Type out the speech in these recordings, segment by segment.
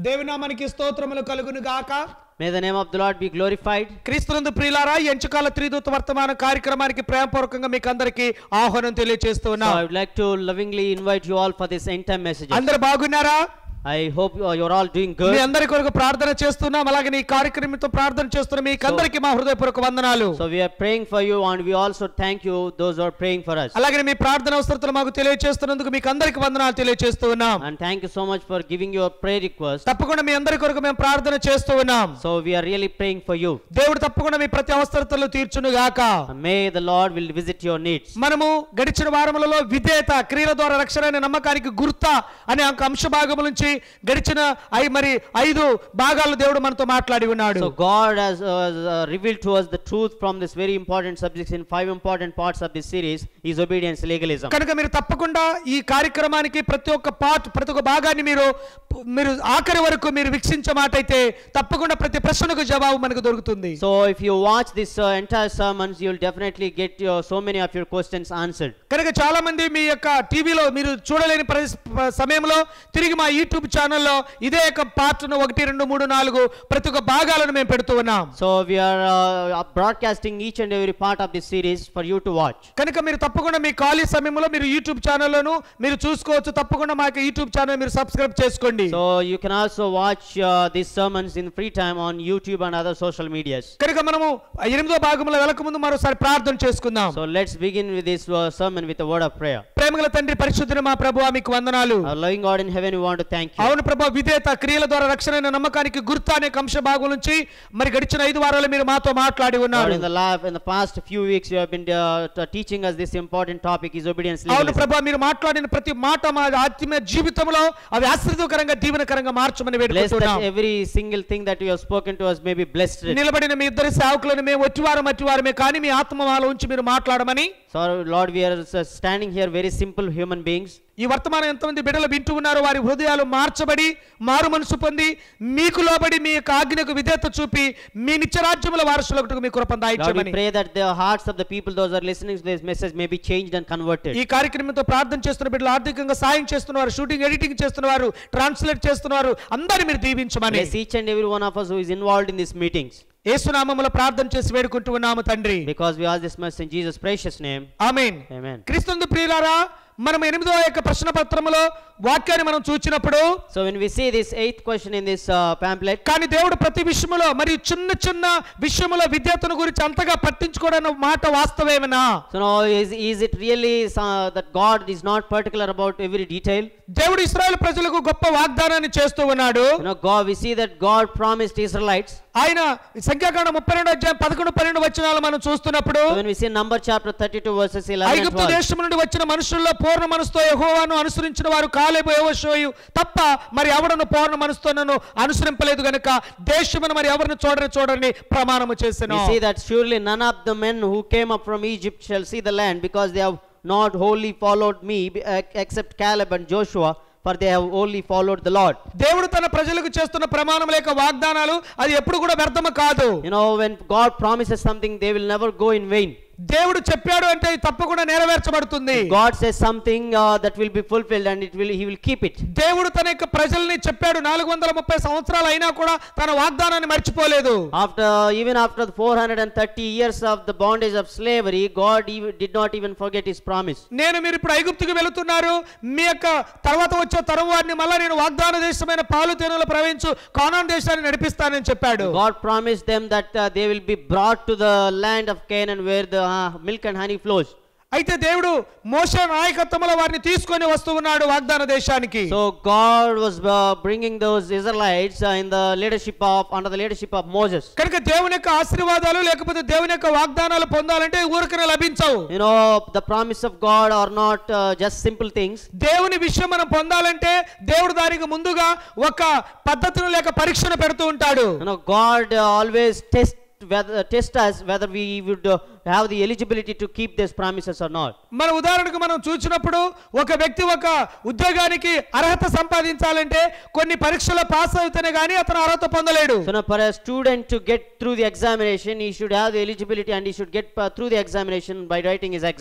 దేవునామానికి స్తోత్రములు కలుగును గాక May the name of the Lord be glorified. క్రీస్తునందు ప్రియులారా ఈ ఎంచుకాల త్రిదూత వర్తమాన కార్యక్రమానికి ప్రేమపూర్వకంగా మీకు అందరికి ఆహ్వానం తెలియజేస్తూ So ఉన్నాం I would like to lovingly invite you all for this end time message. అందరు బాగున్నారా I hope you are- you're all doing me good. అందరి కొరకు ప్రార్థన చేస్తున్నాం అలాగే ఈ కార్యక్రమంతో ప్రార్థన చేస్తున్న మీకు అందరికి మా హృదయపూర్వక వందనాలు So we are praying for you and we also thank you those who are praying for us. అలాగే మీ ప్రార్థన అవసరతలు మాకు తెలియజేస్తున్నందుకు మీకు అందరికి వందనాలు తెలియజేస్తూ ఉన్నాం And thank you so much for giving your prayer request. తప్పకుండా మీ అందరి కొరకు మేము ప్రార్థన చేస్తూ ఉన్నాం So we are really praying for you. దేవుడు తప్పకుండా మీ ప్రతి అవసరతలు తీర్చును గాక And may the Lord will visit your needs. మనము గడిచిన వారములలో విధేయత క్రియల ద్వారా రక్షణ అనే నమ్మకానికి గుర్త అనే ఒక అంశ భాగము నుంచి గడిచిన ఐ మరి ఐదు భాగాలు దేవుడు మనతో మాట్లాడి ఉన్నాడు So God has uh, uh, revealed to us the truth from this very important subjects in five important parts of this series is obedience legalism. కనుక మీరు తప్పకుండా ఈ కార్యక్రమానికి ప్రతి ఒక్క పార్ట్ ప్రతి ఒక్క భాగాన్ని మీరు మీరు ఆఖరి వరకు మీరు వీక్షించే మాట అయితే తప్పకుండా ప్రతి ప్రశ్నకు జవాబు మనకు దొరుకుతుంది So if you watch this uh, entire sermons, you will definitely get your, so many of your questions answered. కనుక చాలా మంది మీ యొక్క టీవీలో మీరు చూడలేని పరిస్- ప- సమయంలో తిరిగి మా యూట్యూబ్ ఛానల్లో ఇదే యొక్క పార్ట్ను ఒకటి రెండు మూడు నాలుగు ప్రతి ఒక్క భాగాలను మేము పెడుతూ ఉన్నాం So we are uh, broadcasting each and every part of this series for you to watch. కనుక మీరు తప్పకుండా మీ ఖాళీ సమయంలో మీరు యూట్యూబ్ ఛానల్లోను మీరు చూసుకోవచ్చు తప్పకుండా మా యొక్క యూట్యూబ్ ఛానల్ మీరు సబ్స్క్రైబ్ చేసుకోండి So you can also watch uh, these sermons in free time on YouTube and other social medias. కనుక మనము ఎనిమిదో భాగంలో వెళ్ళకముందు మరోసారి ప్రార్థన చేసుకుందాం So let's begin with this uh, sermon with a word of prayer. ప్రేమగల తండ్రి పరిశుద్ధుని మా ప్రభు మీకు వందనాలు Our loving God in heaven, we want to thank you. అవును ప్రభా విధేయత క్రియల ద్వారా రక్షణ అయిన నమ్మకానికి గుర్తు అనే అంశ భాగం నుంచి మరి గడిచిన ఐదు వారాలు మీరు మాతో మాట్లాడి Lord, ఉన్నారు in the lab, in the past few weeks, you have been uh, t- teaching us this important topic is obedience అవును legalism. ప్రభా మీరు మాట్లాడిన ప్రతి మాట మా ఆత్మీయ జీవితంలో అవి ఆశ్రదకరంగా దీవెనకరంగా మార్చమని Bless వేడుకుంటున్నాం that every single thing that you have spoken to us may be blessed. నిలబడిన మీ ఇద్దరు సేవకులను మేము ఒట్టివారం అట్టివారమే కానీ మీ ఆత్మ మాలో ఉంచి మీరు మాట్లాడమని So Lord, we are uh, standing here very simple human beings. ఈ వర్తమానం ఎంతమంది బిడ్డలు వింటూ ఉన్నారో వారి హృదయాలు మార్చబడి మారు మనసు పొంది మీకు లోబడి మీ యొక్క ఆజ్ఞకు విధేయత చూపి మీ నిత్యరాజ్యముల వారసులకు మీ కృప Lord, we దాయించమని pray that the hearts of the people, those who are listening to this message, may be changed and converted. ఈ కార్యక్రమంతో ప్రార్థన చేస్తున్న బిడ్డలు ఆర్థికంగా సాయం చేస్తున్నవారు షూటింగ్ ఎడిటింగ్ చేస్తున్నవారు ట్రాన్స్లేట్ చేస్తున్నవారు అందరిని మీరు దీవించమని Bless each and every one of us who is involved in these meetings. ఏసునామములో ప్రార్థన చేసి వేడుకుంటూ ఉన్నాము తండ్రి Because we ask this much in Jesus' precious name. Amen Amen. క్రీస్తు ప్రియులారా మనం ఎనిమిదో యొక్క ప్రశ్న పత్రములో వాక్యాన్ని మనం చూచినప్పుడు So when we see this eighth question in this uh, pamphlet, కానీ దేవుడు ప్రతి విషయములో మరి చిన్న చిన్న విషయములో విద్యార్థుల గురించి అంతగా పట్టించుకోవడం మాట వాస్తవేమనా so now is, is it really uh, that God is not particular about every detail? దేవుడు ఇస్రాయేల్ ప్రజలకు గొప్ప వాగ్దానాన్ని చేస్తూ ఉన్నాడు You know, God, we see that God promised Israelites. ఆయన సంఖ్యాకాండ ముప్పై రెండు అధ్యాయం పదకొండు పన్నెండు వచనాలు మనం చూస్తున్నప్పుడు So when we see number chapter 32 verses 11 and ఐగుప్తు 12, దేశం నుండి వచ్చిన మనుషుల్లో పూర్ణ మనసుతో యెహోవాను అనుసరించిన వారు కాలేబు యోషోయు తప్ప మరి ఎవడను పూర్ణ మనసుతో నన్ను అనుసరింపలేదు గనుక దేశమును మరి ఎవరిని చూడని చూడని ప్రమాణము చేశాను we see that surely none of the men who came up from Egypt shall see the land because they have not wholly followed me be- ex- except Caleb and Joshua for they have only followed the Lord. దేవుడు తన ప్రజలకు చేస్తున్న ప్రమాణం లేక వాగ్దానాలు అది ఎప్పుడు కూడా వ్యర్థము కాదు You know, when God promises something, they will never go in vain. దేవుడు చెప్పాడు అంటే ఇది తప్పకుండా నెరవేర్చబడుతుంది God says something uh, that will be fulfilled and it will He will keep it. దేవుడు తన యొక్క ప్రజల్ని చెప్పాడు నాలుగు వందల ముప్పై సంవత్సరాలు అయినా కూడా తన వాగ్దానాన్ని మర్చిపోలేదు After even after the 430 years of the bondage of slavery, God even, did not even forget His promise. నేను మీరు ఇప్పుడు ఐగుప్తుకి వెళుతున్నారు మీ యొక్క తర్వాత వచ్చే తరం వారిని మళ్ళా నేను వాగ్దాన దేశమైన పాలు తేనెలు ప్రవహించు కానాన్ దేశాన్ని నడిపిస్తానని చెప్పాడు God promised them that uh, they will be brought to the land of Canaan where the uh, milk and honey flows. అయితే దేవుడు మోసే నాయకత్వంలో వారిని తీసుకొని వస్తూ ఉన్నాడు వాగ్దాన దేశానికి So God was uh, bringing those Israelites uh, in the leadership of under the leadership of Moses. కనుక దేవుని యొక్క ఆశీర్వాదాలు లేకపోతే దేవుని యొక్క వాగ్దానాలు పొందాలంటే ఊరికనే లభించవు You know, the promise of God are not uh, just simple things. దేవుని విషయం మనం పొందాలంటే దేవుడు దానికి ముందుగా ఒక పద్ధతిని లేక పరీక్షను పెడుతూ ఉంటాడు You know, God uh, always test whether test us whether we would uh, have the eligibility to keep these promises or not. మన ఉదాహరణకు మనం చూసినప్పుడు ఒక వ్యక్తి ఒక ఉద్యోగానికి అర్హత సంపాదించాలంటే కొన్ని పరీక్షలో పాస్ అవుతేనే కానీ అతను అర్హత పొందలేడు So now, for a student to get through the examination, he should have the eligibility and he should get uh, through the examination by writing his exam.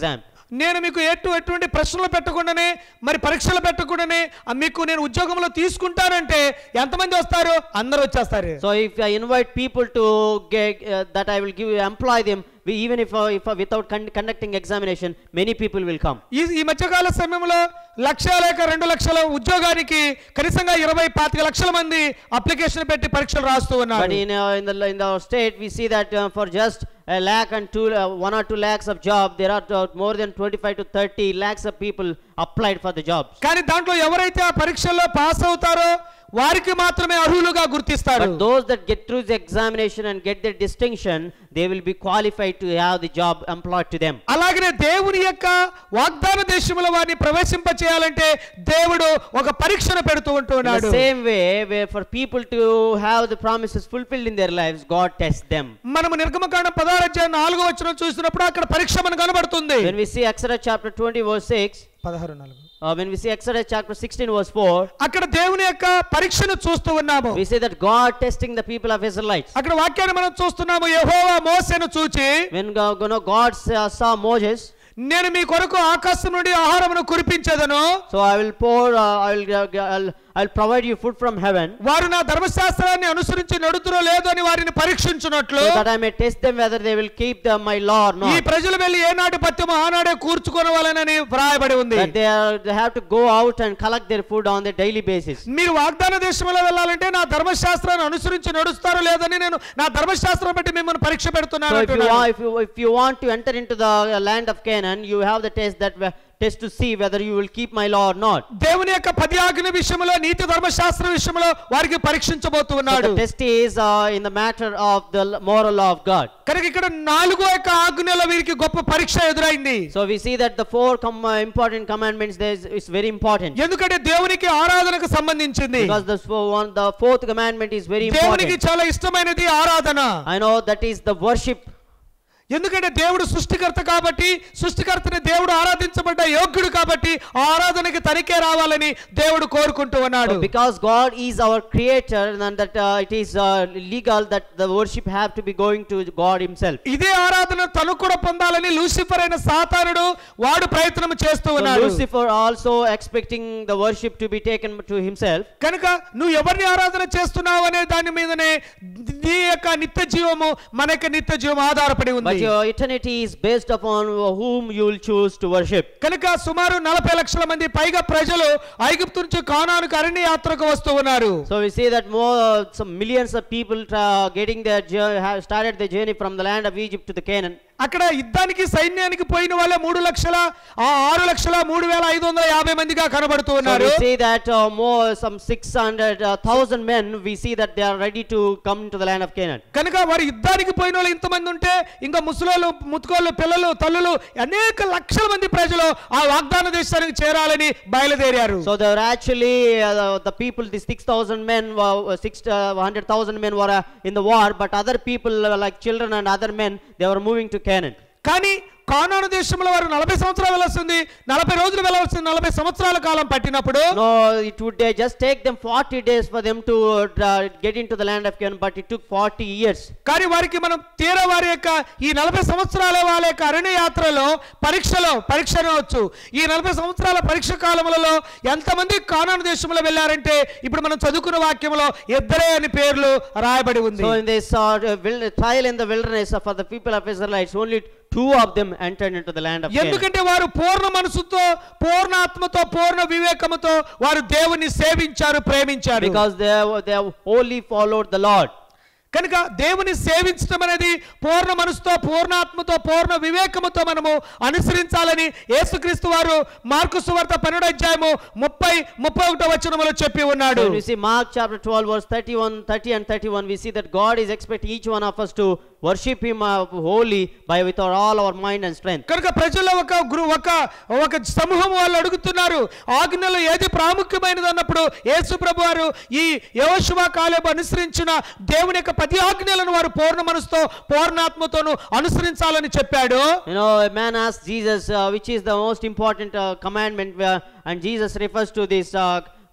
నేను మీకు ఎటు ఎటువంటి ప్రశ్నలు పెట్టకుండానే మరి పరీక్షలు పెట్టకుండానే ఆ, మీకు నేను ఉద్యోగంలో తీసుకుంటానంటే ఎంతమంది వస్తారు అందరూ వచ్చేస్తారు So if I invite people to get, uh, that I will give employ them, we, even if, uh, if uh, without con- conducting examination, many people will come. ఈ ఈ మధ్యకాల సమయంలో లక్ష లేక రెండు లక్షల ఉద్యోగానికి కనీసంగా ఇరవై పాతిక లక్షల మంది అప్లికేషన్ పెట్టి పరీక్షలు రాస్తూ But ఉన్నారు in uh, in the in the state, we see that uh, for just a lakh and two, uh, one or two lakhs of job, there are uh, more than 25 to 30 lakhs of people applied for the jobs. కానీ దాంట్లో ఎవరైతే ఆ పరీక్షల్లో pass అవుతారో వారికి మాత్రమే అర్హులుగా గుర్తిస్తారు But those that get through the examination and get their distinction, they will be qualified to have the job employed to them. అలాగనే దేవుని యొక్క వాగ్దాన దేశంలో వారిని ప్రవేశింప చేయాలంటే దేవుడు ఒక పరీక్షను పెడుతూ In ఉంటున్నాడు the same way, where for people to have the promises fulfilled in their lives, God tests them. మనము నిర్గమకాండం పదహారు అధ్యాయం నాలుగో వచ్చిన చూసినప్పుడు అక్కడ పరీక్ష మనకు కనబడుతుంది When we see Exodus chapter 20 verse 6, పదహారు నాలుగు uh, when we see Exodus chapter 16 verse 4, అక్కడ దేవుని యొక్క పరీక్షను చూస్తూ ఉన్నాము we see that God testing the people of Israelites. అక్కడ వాక్యాన్ని మనం చూస్తున్నాము యెహోవా మోసెను చూచి When uh, you know, God uh, saw Moses, నేను మీ కొరకు ఆకాశం నుండి ఆహారమును కురిపించదను so I will pour, uh, I will, uh, I'll, I'll provide you food from heaven, వారు నా ధర్మశాస్త్రాన్ని అనుసరించి నడుతురో లేదో అని వారిని పరీక్షించున్నట్లు so that I may test them whether they will keep the, my law or ఈ not. ప్రజలు వెళ్లి ఏనాటి పత్యమో ఆనాడే కూర్చుకోవాలనని వ్రాయబడి ఉంది That they, are, they have to go out and collect their food on a daily basis. మీరు వాగ్దాన దేశంలో వెళ్ళాలంటే నా ధర్మశాస్త్రాన్ని అనుసరించి నడుస్తారో లేదని నేను నా ధర్మశాస్త్రం బట్టి మిమ్మల్ని పరీక్ష పెడుతున్నాను So if you, అంటున్నాడు. want, if, you, if you want to enter into the uh, land of Canaan, you have the test that uh, test to see whether you will keep my law or not. దేవుని యొక్క పది ఆజ్ఞ విషయంలో నీతి ధర్మశాస్త్ర విషయంలో వారికి పరీక్షించబోతూ So ఉన్నాడు the test is uh, in the matter of the l- moral law of God. కనుక ఇక్కడ నాలుగో యొక్క ఆజ్ఞలో వీరికి గొప్ప పరీక్ష ఎదురైంది So we see that the four com- uh, important commandments there is, is very important ఎందుకంటే దేవునికి ఆరాధనకు సంబంధించింది because the fo- one the fourth commandment is very దేవునికి important. చాలా ఇష్టమైనది ఆరాధన I know that is the worship ఎందుకంటే దేవుడు సృష్టికర్త కాబట్టి సృష్టికర్తని దేవుడు ఆరాధించబడ్డ యోగ్యుడు కాబట్టి ఆ ఆరాధనకి తనిఖే రావాలని దేవుడు కోరుకుంటూ ఉన్నాడు So because God is our creator and that uh, it is uh, legal that the worship have to be going to God himself. ఇదే ఆరాధన తను కూడా పొందాలని లూసిఫర్ అయిన సాతానుడు వాడు ప్రయత్నం చేస్తూ So ఉన్నాడు Lucifer also expecting the worship to be taken to himself. కనుక నువ్వు ఎవరిని ఆరాధన చేస్తున్నావు అనే దాని మీదనే నీ యొక్క నిత్య జీవము మన యొక్క నిత్య జీవం ఆధారపడి But ఉంది your eternity is based upon whom you will choose to worship. కనుక సుమారు నలభై లక్షల మంది పైగా ప్రజలు ఐగుప్తు నుంచి కానానుకు అరణ్య యాత్రకు వస్తూ ఉన్నారు So we see that more uh, some millions of people uh, getting their jour- have started their journey from the land of Egypt to the Canaan. అక్కడ యుద్ధానికి సైన్యానికి పోయిన వాళ్ళే మూడు లక్షల ఆ ఆరు లక్షల మూడు వేల ఐదు వందల యాభై మందిగా కనబడుతూ So ఉన్నారు we see that uh, more some 600 uh, thousand men we see that they are ready to come to the land of Canaan. కనుక వారు యుద్ధానికి పోయిన వాళ్ళు ఇంతమంది ఉంటే ఇంకా ముసలోళ్ళు ముతుకోళ్ళు పిల్లలు తల్లులు అనేక లక్షల మంది ప్రజలు ఆ వాగ్దాన దేశానికి చేరాలని బయలుదేరారు So there are actually uh, the, the people, the 6,000 men, were, uh, six, uh, 100,000 men were uh, in the war, but other people uh, like children and other men, they were moving to Canaan. కానీ కానాను దేశంలో వారు నలభై సంవత్సరాలు వెళ్ళాల్సింది నలభై రోజులు వెళ్ళాల్సింది నలభై సంవత్సరాల కాలం పట్టినప్పుడు No, it would uh, just take them 40 days for them to uh, get into the land of Canaan, but it took 40 years. కానీ వారికి మనం తీర వారి యొక్క ఈ నలభై సంవత్సరాల వాళ్ళ యొక్క అరణ్య యాత్రలో పరీక్షలో పరీక్ష అనవచ్చు ఈ నలభై సంవత్సరాల పరీక్ష కాలములలో ఎంతమంది కానాను దేశంలో వెళ్ళారంటే ఇప్పుడు మనం చదువుకున్న వాక్యంలో ఇద్దరే అని పేర్లు రాయబడి ఉంది So in this uh, wil- trial in the wilderness uh, for the people of Israelites, only two of them entered into the land of Canaan. ఎందుకంటే వారు పూర్ణ మనసుతో పూర్ణ ఆత్మతో పూర్ణ వివేకముతో వారు దేవుని సేవించారు ప్రేమించారు Because they, they have wholly followed the Lord. కనుక దేవుని సేవించడం అనేది పూర్ణ మనసుతో పూర్ణాత్మతో పూర్ణ వివేకముతో మనము అనుసరించాలని యేసుక్రీస్తు వారు మార్కు సువార్త పన్నెండు అధ్యాయము ముప్పై ముప్పై ఒకటో వచనములో చెప్పి ఉన్నాడు So when we see Mark chapter 12, verse 31, 30 and 31, we see that God is expecting each one of us to worship Him uh, wholly by with our, all our mind and strength. కనుక ప్రజల్లో ఒక గురు ఒక ఒక సమూహం వాళ్ళు అడుగుతున్నారు ఆజ్ఞలో ఏది ప్రాముఖ్యమైనది అన్నప్పుడు యేసు ప్రభు వారు ఈ యోశువ కాలేబు అనుసరించిన దేవుని యొక్క పది ఆజ్ఞలను వారు పూర్ణ మనసుతో పూర్ణాత్మతోను అనుసరించాలని చెప్పాడు You know, a man asked Jesus, uh, which is the most important uh, commandment, where, and Jesus refers to this uh,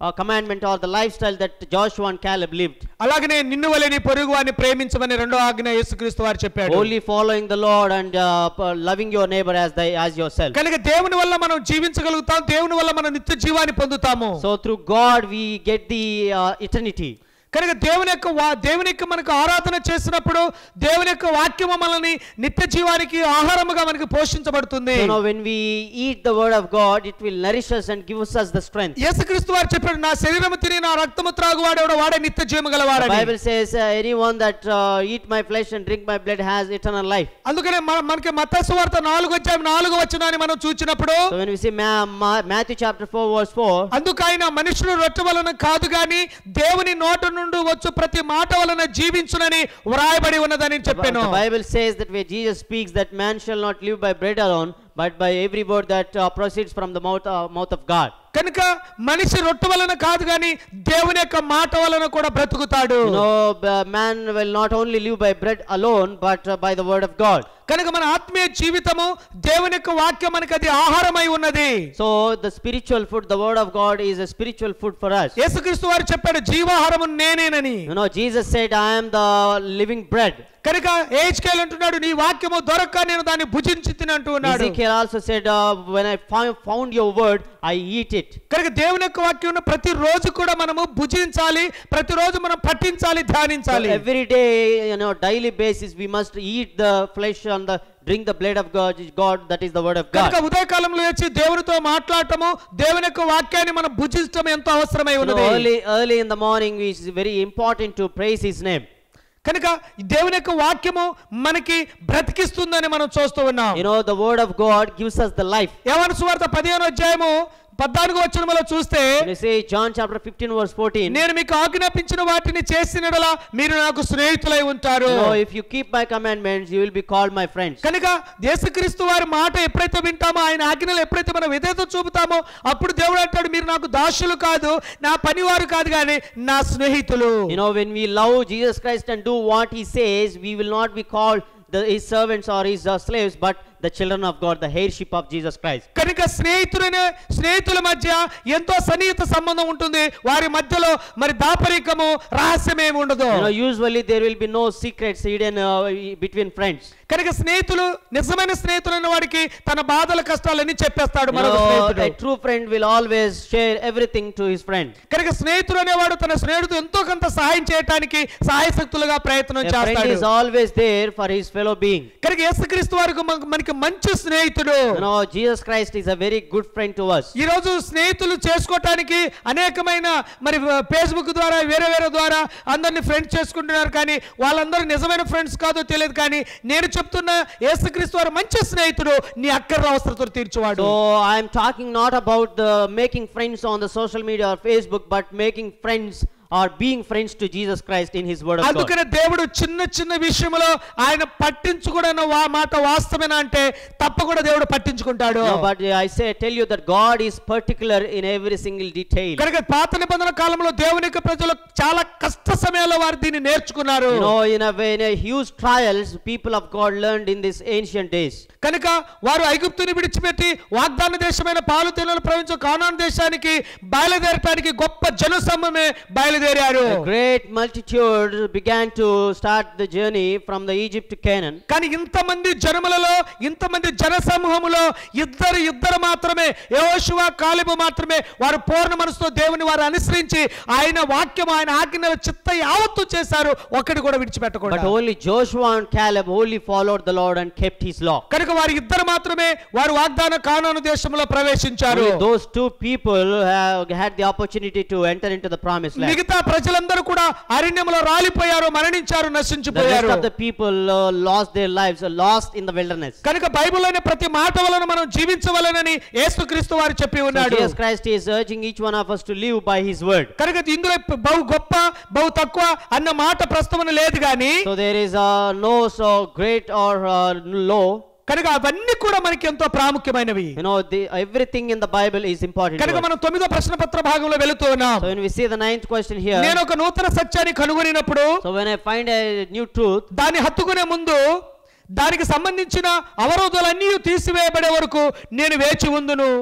uh, commandment or the lifestyle that Joshua and Caleb lived. అలాగనే నిన్ను వలె నీ పొరుగు వారిని ప్రేమించమని రెండో ఆజ్ఞ యేసుక్రీస్తు వారు చెప్పాడు Only following the Lord and uh, p- loving your neighbor as thy, as yourself. కనుక దేవుని వల్ల మనం జీవించగలుగుతాం దేవుని వల్ల మనం నిత్య జీవాన్ని పొందుతాము So through God we get the uh, eternity. కనుక దేవుని యొక్క వా- దేవుని యొక్క మనకు ఆరాధన చేసినప్పుడు దేవుని యొక్క వాక్యము మనల్ని నిత్య జీవానికి ఆహారముగా మనకి పోషించబడుతుంది You know, when we eat the word of God, it will nourish us and gives us the strength. యేసుక్రీస్తు వారు చెప్పాడు నా శరీరము తిని నా రక్తము త్రాగువాడెవడో వాడే నిత్య జీవము The గలవాడని Bible says, uh, anyone that uh, eat my flesh and drink my blood has eternal life. అందుకనే మన- మనకి మత్తసు వార్త నాలుగు వచ్చాయి నాలుగు వచ్చినాన్ని మనం చూచినప్పుడు So when we see Ma- Ma- Matthew chapter 4 verse 4, అందుకు ఆయన మనుషులు రొట్టె వలన కాదు గాని దేవుని నోట నుండి వచ్చు ప్రతి మాట వలన జీవించునని వ్రాయబడి ఉన్నదని the చెప్పాను the Bible says that where Jesus speaks that man shall not live by bread alone, but by every word that uh, proceeds from the mouth, uh, mouth of God. కనుక మనిషి రొట్టె వలన కాదు గాని దేవుని యొక్క మాట వలన కూడా బ్రతుకుతాడు You know, b- man will not only live by bread alone, but uh, by the word of God. కనుక మన ఆత్మీయ జీవితము దేవుని యొక్క వాక్యం మనకి అది ఆహారమై ఉన్నది So the spiritual food, the word of God is a spiritual food for us. యేసుక్రీస్తు వారు చెప్పాడు జీవాహారము నేనేనని You know, Jesus said, I am the living bread. కనుక ఏజ్కేల్ అంటున్నాడు నీ వాక్యము దొరక్క నేను దాన్ని భుజించి తినంటూ ఉన్నాడు Ezekiel also said, uh, when I found, found your word, I eat it. కనుక దేవుని యొక్క వాక్యం ప్రతి రోజు కూడా మనము భుజించాలి ప్రతిరోజు మనం పఠించాలి So ధ్యానించాలి every day, you know, daily basis, we must eat the flesh and the drink the blood of God, God that is the word of కనుక God. ఉదయకాలంలో వచ్చి దేవునితో మాట్లాడటము దేవుని యొక్క వాక్యాన్ని మనం భుజించడం ఎంతో అవసరమై You know, ఉన్నది early, early in the morning, it is very important to praise His name. కనుక ఈ దేవుని యొక్క వాక్యము మనకి బ్రతికిస్తుందని మనం చూస్తూ ఉన్నాం You know, the word of God gives us the life. యవన సువార్త పదిహేను అధ్యాయము పద్నాలుగు వచనములో చూస్తే When you say John chapter 15, verse 14, నేను మీకు ఆజ్ఞాపించిన వాటిని చేసినడలా మీరు నాకు స్నేహితులై ఉంటారు you know, if you keep my commandments, you will be called my friends. కనుక యేసుక్రీస్తు వారి మాట ఎప్పుడైతే వింటామో ఆయన ఆజ్ఞలు ఎప్పుడైతే మనం విధేయత చూపుతామో అప్పుడు దేవుడు అంటాడు మీరు నాకు దాసులు కాదు నా పనివారు కాదు కానీ నా స్నేహితులు You know, when we love Jesus Christ and do what He says, we will not be called the, His servants or His uh, slaves, but the children of God, the heirship of Jesus Christ. కనుక స్నేహితులనే స్నేహితుల మధ్య ఎంతో సన్నిహిత సంబంధం ఉంటుంది వారి మధ్యలో మరి దాపరికము రహస్యమేమి ఉండదు You know, usually there will be no secrets hidden uh, between friends. కనుక స్నేహితులు నిజమైన స్నేహితులైన వాడికి తన బాధల కష్టాలన్నీ చెప్పేస్తాడు You మరొక know, స్నేహితుడు a true friend will always share everything to his friend. కనుక స్నేహితుడు అనేవాడు తన స్నేహితుడు ఎంతో కొంత సహాయం చేయడానికి సహాయశక్తులుగా ప్రయత్నం A friend చేస్తాడు is always there for his fellow being. కనుక యేసుక్రీస్తు వారికి మనకు- మనకి మంచి స్నేహితుడు You know, Jesus Christ is a very good friend to us. ఈ రోజు స్నేహితులు చేసుకోవటానికి అనేకమైన మరి ఫేస్బుక్ ద్వారా వేరే వేరే ద్వారా అందరిని ఫ్రెండ్స్ చేసుకుంటున్నారు కానీ వాళ్ళందరూ నిజమైన ఫ్రెండ్స్ కాదో తెలియదు కానీ నేను చెప్తున్న యేసుక్రీస్తు వారు మంచి స్నేహితుడు నీ అక్కర్ల అవసరతలు తీర్చువాడు So I am talking not about the making friends on the social media or Facebook, but making friends or being friends to Jesus Christ in His Word of God. అందుకనే దేవుడు చిన్న చిన్న విషయంలో ఆయన పట్టించుకోవడం వా మాట వాస్తవేనా అంటే తప్పకుండా దేవుడు పట్టించుకుంటాడు No, but I say, tell you that God is particular in every single detail. కనుక పాత నిబంధన కాలంలో దేవుని యొక్క ప్రజలు చాలా కష్ట సమయాల్లో వారు దీన్ని నేర్చుకున్నారు You know, in a way, in a huge trials, people of God learned in these ancient days. కనుక వారు ఐగుప్తుని విడిచిపెట్టి వాగ్దాన దేశమైన పాలు తెల్లలు ప్రవహించే కానాన్ దేశానికి బయలుదేరటానికి గొప్ప జనసమూహమే బయలుదేరారు A great multitude began to start the journey from the Egypt to Canaan. కానీ ఇంతమంది జనములలో ఇంతమంది జనసమూహములో ఇద్దరు ఇద్దరు మాత్రమే యోశువ కాలిబు మాత్రమే వారు పూర్ణ మనసుతో దేవుని వారు అనుసరించి ఆయన వాక్యం ఆయన ఆజ్ఞ చిత్త యావత్తు చేశారు ఒక్కడి కూడా But విడిచిపెట్టకూడదు only Joshua and Caleb only followed the Lord and kept his law. కనుక వారి ఇద్దరు మాత్రమే వారు వాగ్దాన కానాను దేశంలో ప్రవేశించారు Only those two people have had the opportunity to enter into the promised land. మిగతా ప్రజలందరూ కూడా అరణ్యంలో రాలిపోయారు మరణించారు The rest నశించిపోయారు of the people uh, lost their lives, uh, lost in the wilderness. కనుక బైబిల్లోని ప్రతి మాట వలన మనం జీవించవలనని యేసుక్రీస్తు వారు చెప్పి So ఉన్నాడు Jesus Christ is urging each one of us to live by his word. కనుక ఇందులో బహు గొప్ప బహు తక్కువ అన్న మాట ప్రస్తుతం లేదు కానీ So there is uh, no so great or uh, low. కనుక అవన్నీ కూడా మనకి ఎంతో ప్రాముఖ్యమైనవి You know, the, everything in the Bible is important. to కనుక us. మనం తొమ్మిదో ప్రశ్న పత్ర భాగంలో వెళుతూ ఉన్నాం So when we see the ninth question here, నేను ఒక నూతన సత్యాన్ని కనుగొనినప్పుడు so when I find a new truth, దాన్ని హత్తుకునే ముందు దానికి సంబంధించిన అవరోధాలన్నీ తీసివేయబడే వరకు నేను వేచి ఉందును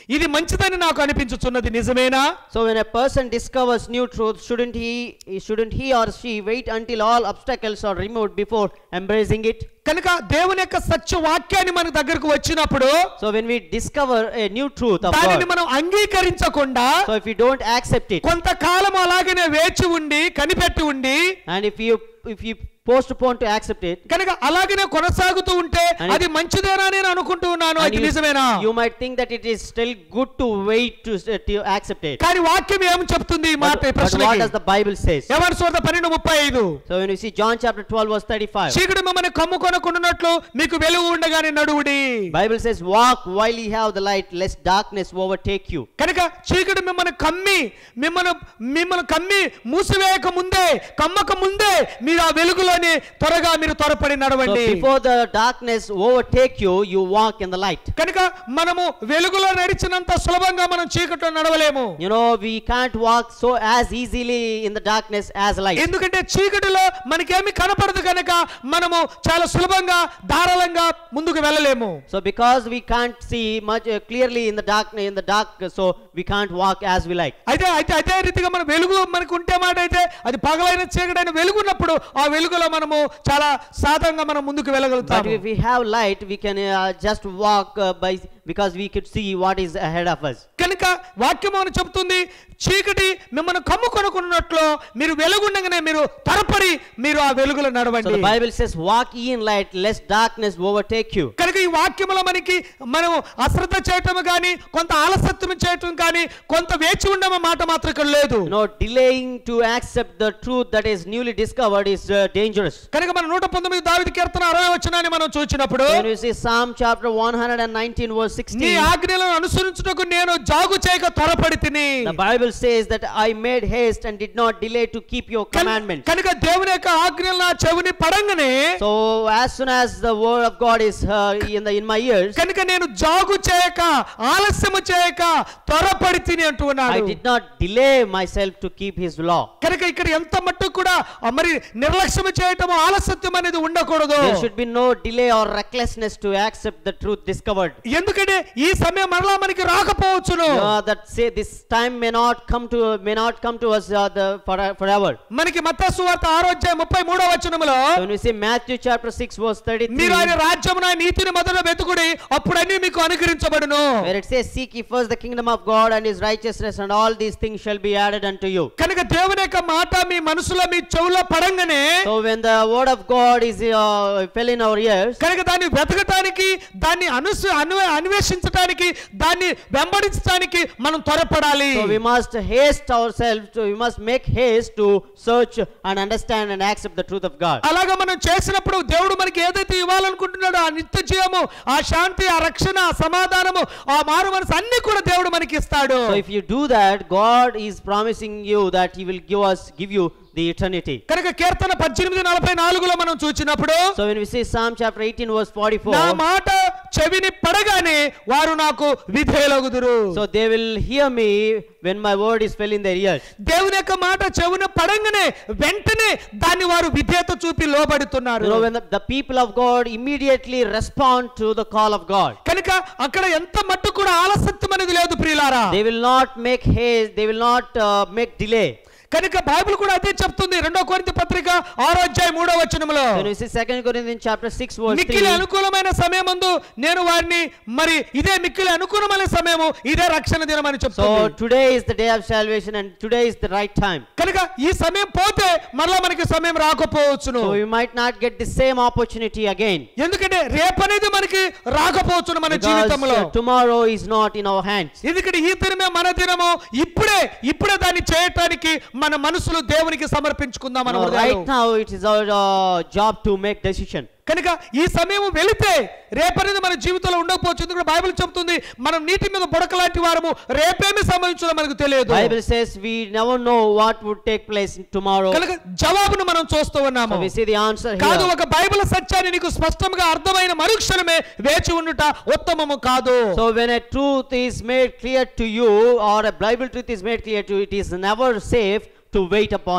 ఇది మంచిదని నాకు అనిపించుచున్నది నిజమేనా So when a person discovers new truth, shouldn't he shouldn't he or she wait until all obstacles are removed before embracing it? కనుక దేవుని యొక్క సత్య వాక్యాన్ని మన దగ్గరకు వచ్చినప్పుడు So when we discover a new truth of దానిని God, మనం అంగీకరించకుండా so if we don't accept it, కొంతకాలం అలాగనే వేచి ఉండి కనిపెట్టి ఉండి and if you if you postpone to accept it, కనుక అలాగనే కొనసాగుతూ ఉంటే And అది మంచిదేనా నేను అనుకుంటూ ఉన్నాను and అది you, నిజమేనా you might think that it is still good to wait to, to accept it. కానీ వాక్యం ఏమి చెప్తుంది ఈ మాట But, ఈ but what ప్రశ్నకి does the Bible says? ఎవరి సోద పన్నెండు ముప్పై ఐదు So when we see John chapter 12 verse 35, చీకటి మిమ్మల్ని కమ్ముకొనకుండానట్లు మీకు వెలుగు ఉండగానే నడువుడి Bible says, "Walk while ye have the light, lest darkness overtake you." కనుక చీకటి మిమ్మల్ని కమ్మి మిమ్మల్ని మిమ్మల్ని కమ్మి మూసివేయక ముందే కమ్మక ముందే మీరు ఆ వెలుగులోని త్వరగా మీరు త్వరపడి So నడవండి before the darkness overtake you, you walk in the light. కనుక మనము వెలుగులో నడిచినంత సులభంగా మనం చీకట్లో నడవలేము You know, we can't walk so as easily in the darkness as light. ఎందుకంటే చీకటిలో మనకేమి కనపడదు కనుక మనము చాలా సులభంగా ధారాళంగా ముందుకు వెళ్ళలేము So because we can't see much uh, clearly in the dark in the dark, so we can't walk as we like. అయితే అయితే అదే రీతిగా మన వెలుగు మనకు ఉంటే మాట అయితే అది పగలైన చీకటైన వెలుగున్నప్పుడు ఆ వెలుగులో మనము చాలా సాధంగా మనం ముందుకు But వెళ్ళగలుగుతాము if we have light, we can uh, just walk uh, by because we could see what is ahead of us. కనుక వాక్యం అని చెప్తుంది చీకటి మిమ్మల్ని కమ్ముకొనుకున్నట్లు మీరు వెలుగుండగానే మీరు తరపడి మీరు ఆ వెలుగులో So the నడవండి Bible says, "Walk ye in light, lest darkness overtake you." కనుక ఈ వాక్యములో మనకి మనం అశ్రద్ధ చేయటం కానీ కొంత ఆలస్యత్వం చేయటం కానీ కొంత వేచి ఉండమే మాట మాత్రం ఇక్కడ లేదు You know, delaying to accept the truth that is newly discovered is uh, dangerous. కనుక మన నూట పంతొమ్మిది దావిది కీర్తన అరవై వచ్చినాన్ని మనం చూసినప్పుడు When we see Psalm chapter 119 verse నీ 16, ఆజ్ఞలను అనుసరించుటకు నేను జాగు చేయక త్వరపడి తిని the Bible says that I made haste and did not delay to keep your commandments. కనుక దేవుని యొక్క ఆజ్ఞలు నా చెవిని పడంగానే So as soon as the word of God is uh, in the in my ears, కనుక నేను జాగు చేయక ఆలస్యము చేయక త్వరపడి తిని అంటూ I ఉన్నాడు did not delay myself to keep His law. కనుక ఇక్కడ ఎంత మట్టుకు కూడా ఆ మరి నిర్లక్ష్యం చేయటము ఆలస్యత్వం అనేది ఉండకూడదు There should be no delay or recklessness to accept the truth discovered. ఎందుకంటే ఈ సమయం మరలా మనకి రాకపోవచ్చును Uh, that say this time may not come to may not come to us uh, the, for, forever. మనకి మత్తసు వార్త ఆరోగ్య ముప్పై మూడో వచనములో So when we see Matthew chapter 6 verse 33, మీరు ఆయన రాజ్యమున నీతిని మొదలు వెతుకుడి అప్పుడన్నీ మీకు అనుగ్రహించబడును where it says, Seek ye first the kingdom of God and his righteousness, and all these things shall be added unto you. కనుక దేవుని యొక్క మాట మీ మనసులో మీ చెవులో పడంగానే So when the word of God is uh, fell in our ears, కనుక దాన్ని వెతకటానికి దాన్ని అనుసు అన్వే అన్వేషించటానికి దాన్ని వెంబడించడానికి మనం త్వరపడాలి so we must haste ourselves, to, we must make haste to search and understand and accept the truth of God. అలాగా మనం చేసినప్పుడు దేవుడు మనకి ఏదైతే ఇవ్వాలనుకుంటున్నాడో ఆ నిత్య జీవము ఆ శాంతి ఆ రక్షణ ఆ సమాధానము ఆ మారు మనసు అన్ని కూడా దేవుడు మనకి ఇస్తాడు So if you do that, God is promising you that He will give us, give you the eternity. కనుక కీర్తన పద్దెనిమిది నలభై నాలుగులో మనం చూసినప్పుడు So when we see Psalm chapter 18 verse నా 44, మాట చెవిని పడగానే వారు నాకు విధేయులగుదురు so they will hear me when my word is fell in their ears. దేవుని యొక్క మాట చెవున పడంగానే వెంటనే దాన్ని వారు విధేయత చూపి You లోబడుతున్నారు know, when the, the people of God immediately respond to the call of God. కనుక అక్కడ ఎంత మట్టు కూడా ఆలస్యం అనేది లేదు ప్రియులారా They will not make haste, they will not uh, make delay. కనుక బైబిల్ కూడా అదే చెప్తుంది రెండో కొరింథీ పత్రిక ఆరో అధ్యాయం మూడో వచనములో When we see 2 Corinthians chapter 6 verse మిక్కిలి 3, అనుకూలమైన సమయమందు నేను వారిని మరి ఇదే మిక్కిలి అనుకూలమైన సమయము ఇదే రక్షణ దినం అని so చెప్తుంది today is the day of salvation and today is the right time. కనుక ఈ సమయం పోతే మరలా మనకి సమయం రాకపోవచ్చును So we might not get the same opportunity again. ఎందుకంటే రేపనేది మనకి రాకపోవచ్చును మన Because జీవితంలో uh, tomorrow is not in our hands. ఎందుకంటే ఈ దినమే మన దినము ఇప్పుడే ఇప్పుడే దాన్ని చేయటానికి మన మనసులు దేవునికి సమర్పించుకుందాం మన No, హృదయాలు. right now it is our uh, job to make decision. కనుక ఈ సమయం వెళితే రేపనేది మన జీవితంలో ఉండకపోవచ్చు ఎందుకంటే బైబిల్ చెప్తుంది మనం నీటి మీద బుడకలాంటి వారము రేపేమి సంభవించదో మనకు తెలియదు Bible says we never know what would take place tomorrow. కనుక జవాబును మనం చూస్తూ ఉన్నాము So we see the answer కాదు here. ఒక బైబిల్ సత్యాన్ని నీకు స్పష్టంగా అర్థమైన మరుక్షణమే వేచి ఉండుట ఉత్తమము కాదు So when a truth is made clear to you or a Bible truth is made clear to you, it is never safe to wait upon it.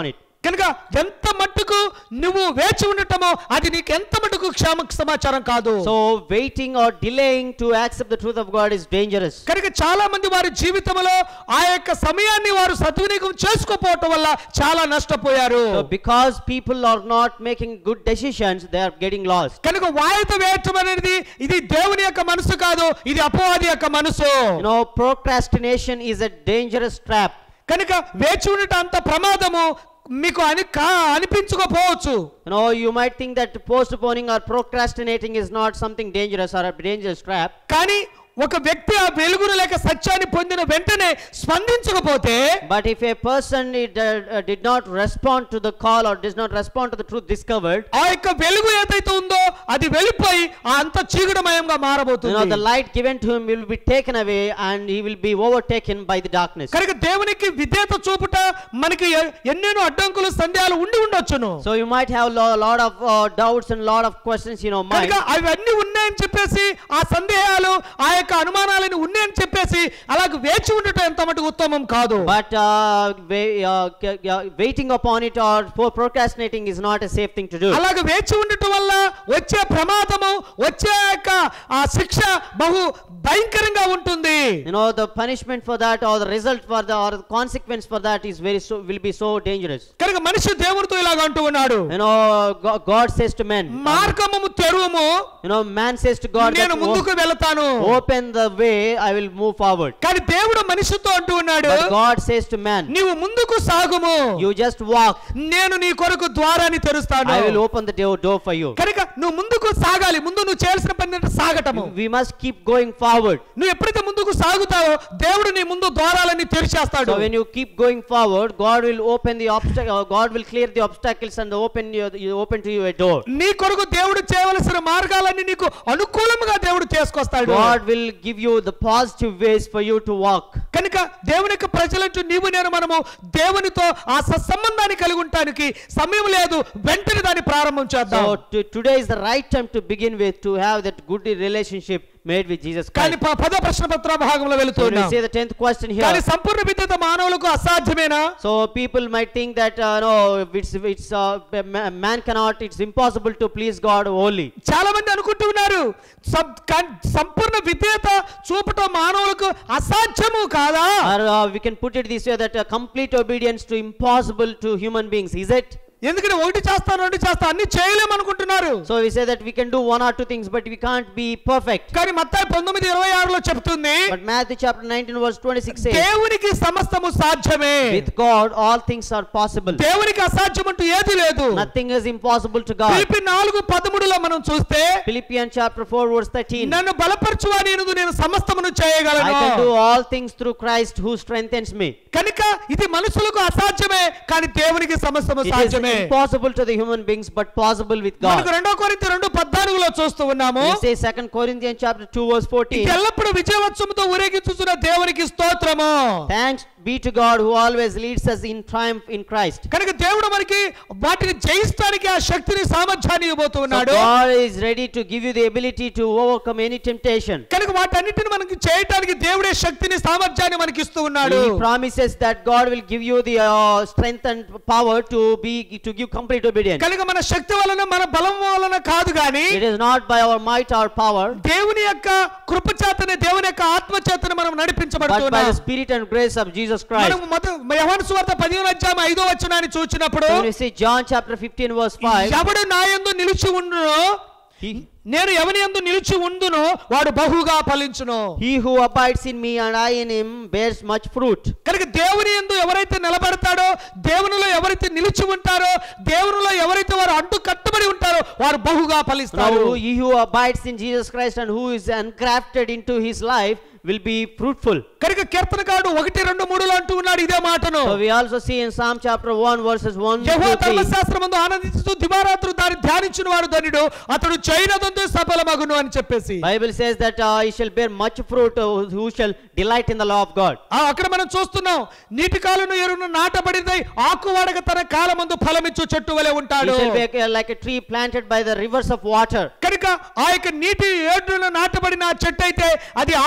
కనుక ఎంత మట్టుకు నువ్వు వేచి ఉండటమో అది నీకు ఎంత మట్టుకు క్షేమ సమాచారం కాదు So waiting or delaying to accept the truth of God is dangerous. కనుక చాలా మంది వారి జీవితంలో ఆ యొక్క సమయాన్ని వారు సద్వినియోగం చేసుకోపోవటం వల్ల చాలా నష్టపోయారు So because people are not making good decisions, they are getting lost. కనుక వాయిదా వేయటం అనేది ఇది దేవుని యొక్క మనసు కాదు ఇది అపవాది యొక్క మనసు You know, procrastination is a dangerous trap. కనుక వేచి ఉండటం అంత ప్రమాదము మీకు అని కా అనిపించుకోపోవచ్చు You know, you might think that postponing or procrastinating is not something dangerous or a dangerous trap. కానీ ఒక వ్యక్తి ఆ వెలుగును లేక సత్యాన్ని పొందిన వెంటనే స్పందించకపోతే But if a person did, uh, did not respond to the call or does not respond to the truth discovered, ఆ యొక్క వెలుగు ఏదైతే ఉందో అది వెళ్ళిపోయి ఆ అంత చీకటిమయంగా you know, the మారబోతుంది light given to him will be taken away and he will be overtaken by the darkness. కనుక దేవునికి విధేయత చూపుట మనకి ఎ- ఎన్నెన్నో అడ్డంకులు సందేహాలు ఉండి ఉండొచ్చును So you might have a lot of uh, doubts and lot of questions in your mind. కనుక అవన్నీ ఉన్నాయని చెప్పేసి ఆ సందేహాలు ఆ యొక్క అనుమానాలని ఉన్నాయని చెప్పేసి అలాగ వేచి ఉండటం ఎంత మటుకు ఉత్తమం కాదు But uh, wai- uh, c- uh, waiting upon it or for procrastinating is not a safe thing to do. అలాగ వేచి ఉండటం వల్ల వచ్చే ప్రమాదము వచ్చే యొక్క ఆ శిక్ష బహు భయంకరంగా ఉంటుంది You know, the punishment for that or the result for the or the consequence for that is very so will be so dangerous. కనుక మనిషి దేవుడితో ఇలాగ అంటూ ఉన్నాడు You know, God, God says to men, మార్గము తెరువము you know, man says to God, నేను that, ముందుకు వెళతాను "O- open the way, I will move forward. కానీ దేవుడు మనిషితో అంటూ ఉన్నాడు But God says to man, నీవు ముందుకు సాగుము you just walk, నేను నీ కొరకు ద్వారాన్ని తెరుస్తాను I will open the door, door for you. కనుక నువ్వు ముందుకు సాగాలి ముందు నువ్వు చేయాల్సిన పని ఏంటంటే సాగటము We must keep going forward. నువ్వు ఎప్పుడైతే ముందుకు సాగుతావో దేవుడు నీ ముందు ద్వారాలన్నీ తెరిచేస్తాడు So when you keep going forward, God will open the obstacle. God will clear the obstacles and open you, you open to you a door. నీ కొరకు దేవుడు చేయవలసిన మార్గాలన్నీ నీకు అనుకూలముగా దేవుడు చేసుకొస్తాడు God will give you the positive ways for you to walk. కనుక దేవుని యొక్క ప్రజలంటూ నీవు నేను మనము దేవునితో ఆ సత్సంబంధాన్ని కలిగి ఉండటానికి సమయం లేదు వెంటనే దాన్ని ప్రారంభం చేద్దాం So to, today is the right time to begin with to have that good relationship made with Jesus కానీ Christ. ప- పద ప్రశ్న పత్ర భాగంలో So when we వెళుతున్నాం say the tenth question కానీ here. సంపూర్ణ విద్యత మానవులకు అసాధ్యమేనా So people might think that uh, no, it's it's uh, ma- man cannot. It's impossible to please God wholly. చాలా మంది అనుకుంటున్నారు సం- కా- సంపూర్ణ విధేయత చూపటం మానవులకు అసాధ్యము కాదా Or uh, we can put it this way that uh, complete obedience to impossible to human beings. Is it? ఎందుకంటే ఒకటి చేస్తాను రెండు చేస్తా అన్ని చేయలేము అనుకుంటున్నారు So we say that we can do one or two things, but we can't be perfect. కానీ మత్తాయి పంతొమ్మిది ఇరవై ఆరులో చెప్తుంది But Matthew chapter 19 verse 26 says, దేవునికి సమస్తము సాధ్యమే with God all things are possible. దేవునికి అసాధ్యం అంటూ ఏది లేదు Nothing is impossible to God. Philippi నాలుగు పదమూడులో మనం చూస్తే Philippians chapter 4 verse 13. నన్ను బలపరచువా నేను నేను సమస్తమును I చేయగలను can do all things through Christ who strengthens me. కనుక ఇది మనుషులకు అసాధ్యమే కానీ దేవునికి సమస్తము It is సాధ్యమే impossible to the human beings, but possible with మనకు God. రెండో కొరింథీ రెండు పద్నాలుగులో చూస్తూ ఉన్నాము We say 2 Corinthians chapter 2 verse 14. ఎల్లప్పుడు విజయవత్సముతో ఊరేగించుచున్న దేవునికి స్తోత్రము Thanks be to God who always leads us in triumph in Christ. కనుక దేవుడు మనకి వాటిని జయిస్తానికి ఆ శక్తిని సామర్థ్యాన్ని ఇవ్వబోతూ So ఉన్నాడు God is ready to give you the ability to overcome any temptation. కనుక వాటన్నిటిని మనకి చేయటానికి దేవుడే శక్తిని సామర్థ్యాన్ని మనకి ఇస్తూ ఉన్నాడు He promises that God will give you the uh, strength and power to be to give complete obedience. కనుక మన శక్తి వలన మన బలం వలన కాదు గాని It is not by our might or power, దేవుని యొక్క కృప చేతనే దేవుని యొక్క ఆత్మ చేతనే మనం but by నడిపించబడుతున్నాం the Spirit and grace of Jesus Christ. మనం మొదటి యెహోవా సువార్త పదిహేను అధ్యాయం ఐదో వచనాన్ని చూచినప్పుడు When we see John chapter 15 verse 5, ఎవడు నా యందు నిలిచి ఉండునో he, నేను ఎవని యందు నిలిచి ఉండునో వాడు బహుగా ఫలించును he who abides in me and I in him bears much fruit. కనుక దేవుని యందు ఎవరైతే నిలబడతాడో దేవునిలో ఎవరైతే నిలిచి ఉంటారో దేవునిలో ఎవరైతే వారు అంటు కట్టుబడి ఉంటారో వారు బహుగా ఫలిస్తారు Now, he who abides in Jesus Christ and who is engrafted into his life will be fruitful. కనుక కీర్తనకారుడు ఒకటి రెండు మూడులో అంటూ ఉన్నాడు ఇదే మాటను So we also see in Psalm chapter 1 verses 1 Jehovah to 3. ధర్మశాస్త్రమందు ఆనందిస్తూ దివారాత్రులు దాన్ని ధ్యానించిన వారు ధనుడు అతడు చైనదంతో సఫలమగును అని చెప్పేసి Bible says that uh, he shall bear much fruit uh, who shall delight in the law of God. ఆ అక్కడ మనం చూస్తున్నాం నీటి కాలును ఎరును నాటబడినై ఆకు వాడక తన కాలమందు ఫలమిచ్చు చెట్టు వలె He ఉంటాడు shall be uh, like a tree planted by the rivers of water. కనుక ఆ యొక్క నీటి ఏడును నాటబడిన ఆ చెట్టు అయితే అది ఆకు వాడక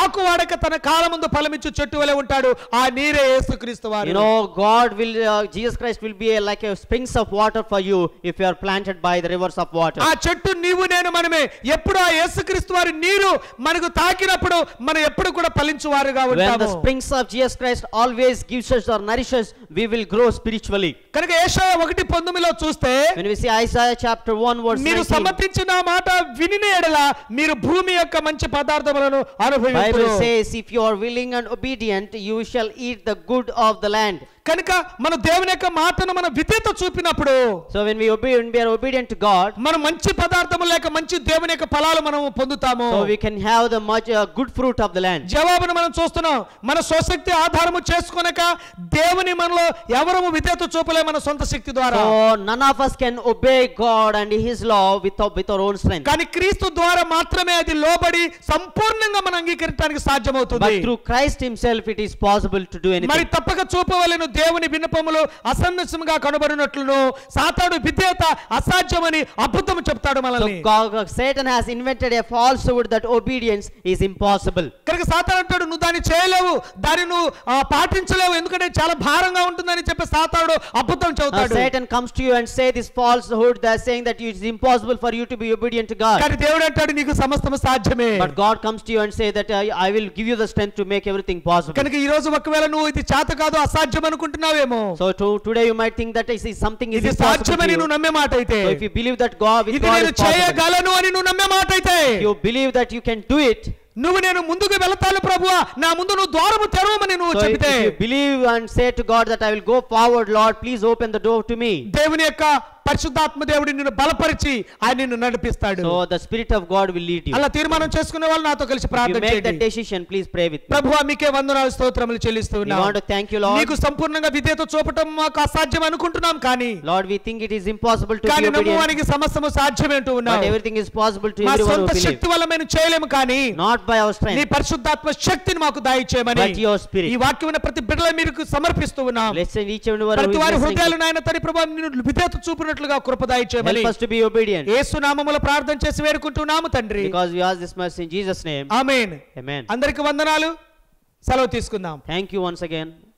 ప్రణాళిక తన కాలముందు ఫలమిచ్చు చెట్టు వలె ఉంటాడు ఆ నీరే యేసుక్రీస్తు You వారు know, God will, uh, Jesus Christ will be a, like a springs of water for you if you are planted by the rivers of water. ఆ చెట్టు నీవు నేను మనమే ఎప్పుడు ఆ యేసుక్రీస్తు వారి నీరు మనకు తాకినప్పుడు మనం ఎప్పుడు కూడా ఫలించువారుగా When the ఉంటాము springs of Jesus Christ always gives us or nourishes, we will grow spiritually. కనుక ఏషయ ఒకటి పంతొమ్మిదిలో చూస్తే When we see Isaiah chapter 1 verse మీరు 19, సమ్మతించిన మాట వినిన ఎడల మీరు భూమి యొక్క మంచి పదార్థములను Bible అనుభవించరు says, if you are willing and obedient, you shall eat the good of the land. కనుక మన దేవుని యొక్క మాటను మన విధేత చూపినప్పుడు So when we obey, when we are obedient to God, మనం మంచి పదార్థము లేక మంచి దేవుని యొక్క ఫలాలు మనం పొందుతాము so we can have the much uh, good fruit of the land. జవాబును మనం చూస్తున్నాం మన స్వశక్తి ఆధారము చేసుకొనక దేవుని మనలో ఎవరము విధేత చూపలే మన సొంత శక్తి ద్వారా So none of us can obey God and His law with, our- with our own strength. కానీ క్రీస్తు ద్వారా మాత్రమే అది లోబడి సంపూర్ణంగా మనం అంగీకరించడానికి సాధ్యమవుతుంది But through Christ Himself, it is possible to do మరి anything. తప్పక చూపవలను దేవుని విన్నపములు అసన్నసముగా కనబడినట్లును సాతాడు విధేయత అసాధ్యమని అద్భుతం చెప్తాడు So మనల్ని God, Satan has invented a falsehood that obedience is impossible. కనుక సాతాడు అంటాడు నువ్వు దాన్ని చేయలేవు దాన్ని నువ్వు ఆ, పాటించలేవు ఎందుకంటే చాలా భారంగా ఉంటుందని చెప్పి సాతాడు అబద్ధం Now చెబుతాడు Satan comes to you and say this falsehood that saying that it is impossible for you to be obedient to God. కానీ దేవుడు అంటాడు నీకు సమస్తము సాధ్యమే But God comes to you and say that I, I will give you the strength to make everything possible. కనుక ఈ రోజు ఒకవేళ నువ్వు ఇది చేత కాదు అసాధ్యం అనుకుంటున్నావేమో So to, today you might think that is is something is ఇది impossible to సాధ్యమని you. నువ్వు నమ్మే మాట అయితే So if you believe that God with ఇది God నేను is possible, చేయగలను అని నువ్వు నమ్మే మాట అయితే if you believe that you can do it, నువ్వు నేను ముందుకు వెళతాను ప్రభువా నా ముందు నువ్వు ద్వారము తెరవమని నువ్వు so if, చెబితే if you believe and say to God that I will go forward, Lord, please open the door to me. దేవుని యొక్క పరిశుద్ధాత్మ దేవుడు నిన్ను బలపరిచి ఆయన నిన్ను నడిపిస్తాడు So the Spirit of God will lead you. అలా తీర్మానం చేసుకునే వాళ్ళు నాతో కలిసి If you ప్రార్థన make that చేయండి decision, please pray with me. ప్రభువా మీకే వందనాలు స్తోత్రములు చెల్లిస్తూ We ఉన్నాం want to thank you, Lord. నీకు సంపూర్ణంగా విధేయత చూపటం మాకు అసాధ్యం అనుకుంటున్నాం కానీ Lord, we think it is impossible to కానీ be obedient, నమ్మువానికి సమస్తము సాధ్యమేంటూ but ఉన్నాం everything is possible to మా everyone who సొంత believes. శక్తి వల్ల మేము చేయలేము కానీ Not by our నీ strength, పరిశుద్ధాత్మ శక్తిని మాకు దాయిచ్చేయమని but your Spirit. ఈ వాక్యమైన ప్రతి బిడ్డల మీరు సమర్పిస్తూ ఉన్నాం Bless each and everyone ప్రతి who వారి is listening. హృదయాలు నాయన తని ప్రభావం నిన్ను విధేయత చూపినట్లుగా కృప Help దాయిచ్చేయమని us to be obedient. యేసు నామములో ప్రార్థన చేసి వేడుకుంటున్నాము తండ్రి Because we ask this mercy in Jesus' name. Amen Amen. అందరికి వందనాలు సెలవు తీసుకుందాం Thank you once again.